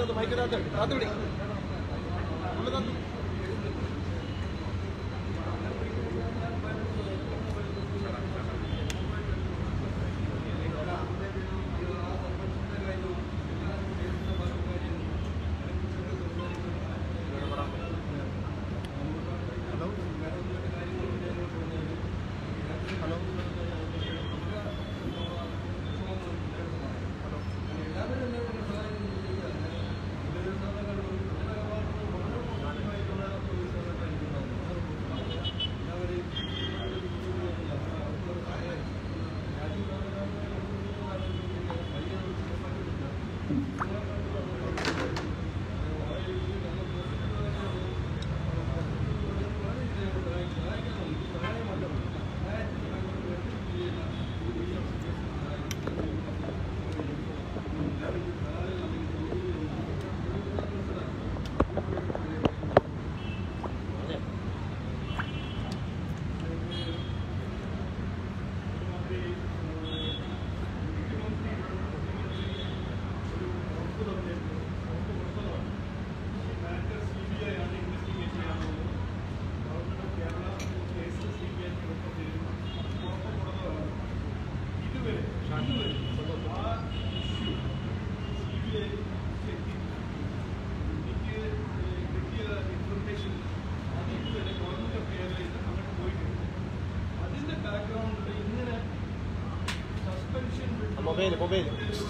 മൈക്കിനകത്ത് മൈക്കിനകത്ത് അത് പിടി നമ്മളത് മൊബൈൽ മൊബൈൽ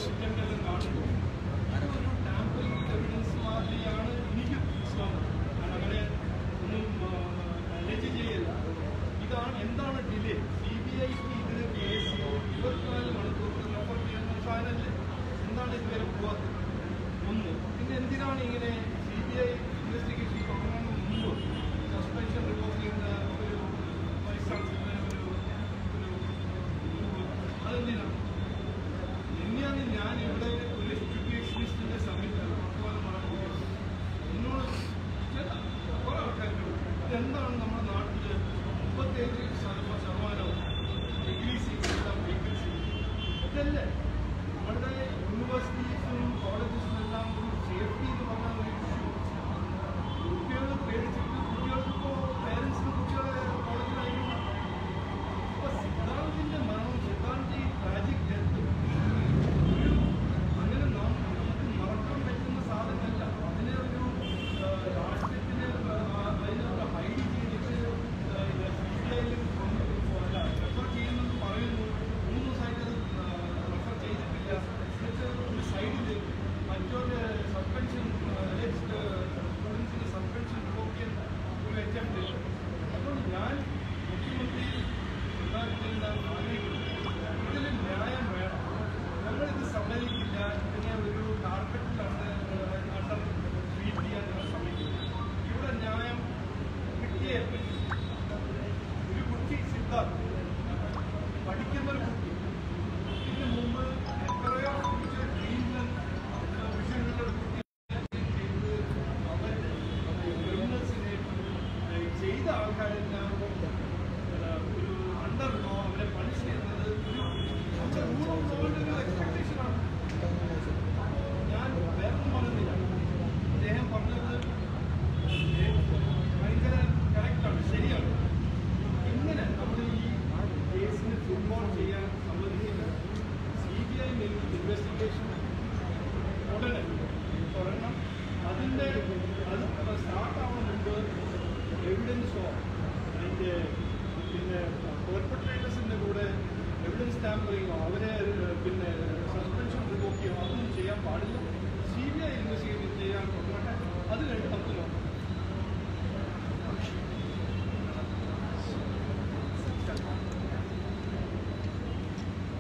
ഇതാണ് എന്താണ് ഡിലേ സി ബി ഐക്ക് ഇതിന് കേസ് ഇരുപത്തിനാല് മണിക്കൂർ റെഫർ ചെയ്യുന്ന ഫൈനലിൽ എന്താണ് ഇതുവരെ പോവാത്തത് ഒന്ന് പിന്നെ എന്തിനാണ് ഇങ്ങനെ സി ബി ഐ ഇൻവെസ്റ്റിഗേഷൻ തുടങ്ങുന്നതിന് മുമ്പ് സസ്പെൻഷൻ റിപ്പോർട്ട് ചെയ്യുന്ന ഒരു വൈസ് ചാൻസലറിനെ ഒരു ഒരു അതെന്തിനാണ് എന്നെയാണ് ഞാൻ ഇവിടെ ഒരു എഡ്യൂക്കേഷനിസ്റ്റിന്റെ സമയത്ത് വർത്തമാനമാണ് പോയത്. എന്നോട് ചില കുറെ ആൾക്കാർക്ക് എന്താണ് നമ്മുടെ നാട്ടിൽ മുപ്പത്തേഴ് ശതമാനം ശതമാനവും ഡിഗ്രി സീറ്റ്സ് വേക്കൻസി ഇതല്ലേ നമ്മുടെ യൂണിവേഴ്സിറ്റീസും കോളേജസും എല്ലാം ഒരു സേഫ്റ്റി എന്ന് പറഞ്ഞ ഒരു ഇഷ്യൂ കുട്ടികൾ പേടിച്ചിട്ട് കുട്ടികൾക്കിപ്പോൾ പേരൻസിന് കുട്ടികളെ കോളേജിലായിരിക്കും അപ്പൊ സിദ്ധാർത്ഥിന്റെ മരണം സിദ്ധാർത്ഥ ഈ ട്രാജിക് ഡെത്ത് ഒരു അങ്ങനെ നാം നമുക്ക് മറക്കാൻ പറ്റുന്ന സാധനമല്ല അതിനെ ഒരു ആ, രാഷ്ട്രീയത്തിന് ആ, അതിനൊക്കെ ഹൈഡ് ചെയ്തിട്ട് സിബിഐയിലും റെഫർ ചെയ്യുന്നെന്ന് പറയുന്നു മൂന്ന് ദിവസമായിട്ട് അത് റെഫർ ചെയ്തിട്ടില്ല എന്നിട്ട് ഒരു സൈഡിൽ മറ്റൊരു സസ്പെൻഷൻ സ്റ്റുഡൻസിന് സസ്പെൻഷൻ റിവോക്ക് ചെയ്യാൻ ഒരു അറ്റംപ്റ്റ് അതുകൊണ്ട് ഞാൻ മുഖ്യമന്ത്രി ഉണ്ടാക്കിയിരുന്ന ആഗ്രഹിക്കുന്നു ഇതിൽ ന്യായം വേണം ഞങ്ങളിത് സമ്മതിക്കില്ല ഇതിനെ ഒരു കാർപ്പറ്റ് അണ്ടർ ട്രീറ്റ് ചെയ്യാൻ ഞങ്ങൾ സമ്മതിക്കില്ല ഇവിടെ ന്യായം കിട്ടിയേ പറ്റൂ ഒരു കുട്ടി സിദ്ധാർത്ഥ് പഠിക്കുന്ന ഒരു കുട്ടി ഇതിന് മുമ്പ് എത്രയോ ഫ്യൂച്ചർ ഡ്രീംസ് വിഷയങ്ങളുടെ ഒരു കുട്ടി ചെയ്ത് അവർ ക്രിമിനൽസിനെ ചെയ്ത ആൾക്കാരെല്ലാം ഒരു അണ്ടർ ലോ അവരെ പണിഷ് ചെയ്യുന്നത് ഒരു നമ്മുടെ റൂൾ ഓഫ് ലോയുടെ ഒരു എക്സ്പെക്ടേഷനാണ് ഞാൻ വേറൊന്നും പറയുന്നില്ല അദ്ദേഹം പറഞ്ഞത് ഭയങ്കര കറക്റ്റാണ് ശരിയാണ് ഇങ്ങനെ നമ്മൾ ഈ കേസിന് ഫുട്ബോൾ ചെയ്യാൻ സമ്മതിക്കില്ല സി ബി ഐ ഇൻവെസ്റ്റിഗേഷൻ ഉടനെ തുടരണം അതിൻ്റെ അത് സ്റ്റാർട്ട് ആവുന്ന മുമ്പ് എവിഡൻസോ അതിൻ്റെ പിന്നെ പെർപ്പട്രേറ്റേഴ്സിൻ്റെ കൂടെ എവിഡൻസ് ടാമ്പറിങ്ങോ അവരെ ഏഹ്, പിന്നെ സസ്പെൻഷൻ റിവോക്ക് ചെയ്യോ അതൊന്നും ചെയ്യാൻ പാടില്ല സി ബി ഐ ഇൻവെസ്റ്റിഗേഷൻ ചെയ്യാൻ തുടങ്ങട്ടെ